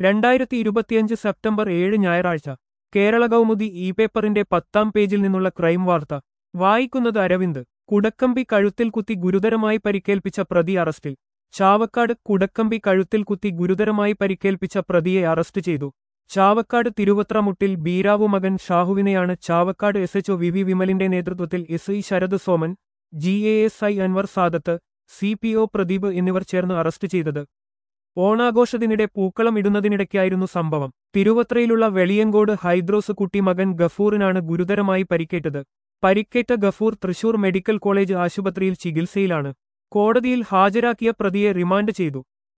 രണ്ടായിരത്തി ഇരുപത്തിയഞ്ച് സെപ്റ്റംബർ ഏഴ് ഞായറാഴ്ച കേരള കൗമുദി ഇ പേപ്പറിന്റെ പത്താം പേജിൽ നിന്നുള്ള ക്രൈം വാർത്ത വായിക്കുന്നത് അരവിന്ദ് കുടക്കമ്പി കഴുത്തിൽ കുത്തി ഗുരുതരമായി പരിക്കേൽപ്പിച്ച പ്രതി അറസ്റ്റിൽ ചാവക്കാട് കുടക്കമ്പി കഴുത്തിൽ കുത്തി ഗുരുതരമായി പരിക്കേൽപ്പിച്ച പ്രതിയെ അറസ്റ്റ് ചെയ്തു ചാവക്കാട് തിരുവത്രമുട്ടിൽ ബീരാവു മകൻ ഷാഹുവിനെയാണ് Chavakkad S H O V V വിമലിന്റെ നേതൃത്വത്തിൽ S I Sarath Soman G A S I Anwar Sadath C P O Pradeep എന്നിവർ ചേർന്ന് അറസ്റ്റ് ചെയ്തത് ഓണാഘോഷത്തിനിടെ പൂക്കളം ഇടുന്നതിനിടയ്ക്കായിരുന്നു സംഭവം തിരുവത്രയിലുള്ള വെളിയങ്കോട് ഹൈദ്രോസ് കുട്ടി മകൻ ഗഫൂറിനാണ് ഗുരുതരമായി പരിക്കേറ്റത് പരിക്കേറ്റ ഗഫൂർ തൃശൂർ മെഡിക്കൽ കോളേജ് ആശുപത്രിയിൽ ചികിത്സയിലാണ് കോടതിയിൽ ഹാജരാക്കിയ പ്രതിയെ റിമാൻഡ് ചെയ്തു